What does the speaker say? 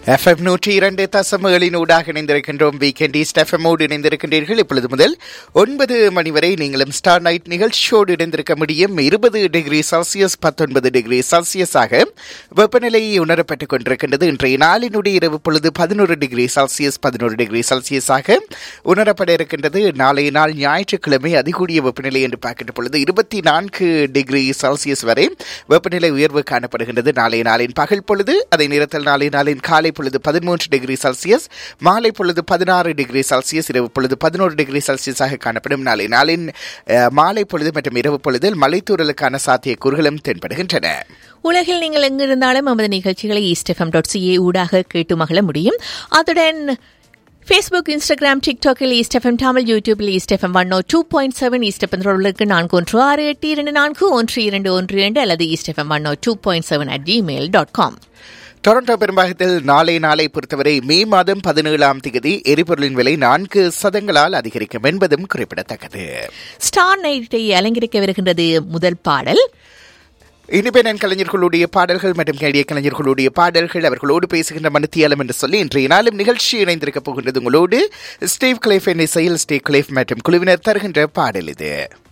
FM நூற்றி இரண்டு தசமகளின் ஊடாக இணைந்திருக்கின்றோம் வீக்கெண்ட் ஈஸ்ட் எஃப்எம்மோடு இணைந்திருக்கின்றீர்கள் இப்பொழுது முதல் ஒன்பது மணி வரை நீங்களும் ஸ்டார் நைட் நிகழ்ச்சியோடு இணைந்திருக்க முடியும் இருபது டிகிரி செல்சியஸ் பத்தொன்பது டிகிரி செல்சியஸாக வெப்பநிலை உணரப்பட்டுக் கொண்டிருக்கின்றது இன்றைய நாளினுடைய இரவு பொழுது பதினோரு டிகிரி செல்சியஸ் பதினோரு டிகிரி செல்சியஸாக உணரப்பட இருக்கின்றது நாளைய நாள் ஞாயிற்றுக்கிழமை அதிகூடிய வெப்பநிலை என்று பார்க்கின்ற பொழுது இருபத்தி நான்கு டிகிரி செல்சியஸ் வரை வெப்பநிலை உயர்வு காணப்படுகின்றது நாளைய நாளின் பகல் பொழுது அதை நிறத்தல் நாளைய நாளின் காலை பொழுது பதிமூன்று டிகிரி செல்சியஸ் மாலை பொழுது பதினாறு டிகிரி செல்சியஸ் இரவு பொழுது பதினோரு டிகிரி செல்சியஸாக காணப்படும் நாளை நாளின் அஹ், மாலை பொழுது மற்றும் இரவு பொழுதில் மலைத்தூரலுக்கான சாத்தியக்கூறுகளும் தென்படுகின்றன உலகில் நீங்கள் எங்கிருந்தாலும் நமது நிகழ்ச்சிகளை ஈஸ்டெஃபம் டாட் சிஏ ஊடாக கேட்டு மகிழ முடியும் அத்துடன் ஃபேஸ்புக் இன்ஸ்டாகிராம் டிக்டாக்கில் ஈஸ்டெஃபம் தமிழ் யூடியூபில் East FM one two point seven East FM தொடர்களுக்கு நான்கு ஒன்று ஆறு எட்டு இரண்டு நான்கு ஒன்று இரண்டு ஒன்று இரண்டு அல்லது East FM one two point seven at Gmail dot com Toronto பெரும்பாகத்தில் நாளை நாளை பொறுத்தவரை மே மாதம் பதினேழாம் தேதி எரிபொருளின் விலை நான்கு சதங்களால் அதிகரிக்கும் என்பதும் குறிப்பிடத்தக்கது ஸ்டார் நைட்டை அலங்கரிக்கவிருக்கின்றது முதல் பாடல் இண்டிபெண்டன்ட் கலைஞர்களுடைய பாடல்கள் மற்றும் கேடிய கலைஞர்களுடைய பாடல்கள் அவர்களோடு பேசுகின்ற மனுத்தியாலம் என்று சொல்லி இன்றைய நாளும் நிகழ்ச்சி இணைந்திருக்க போகின்றது உங்களோடு ஸ்டீவ் கிளைஃப் இசையில் ஸ்டீவ் கிளைஃப் மற்றும் குழுவினர் தருகின்ற பாடல் இது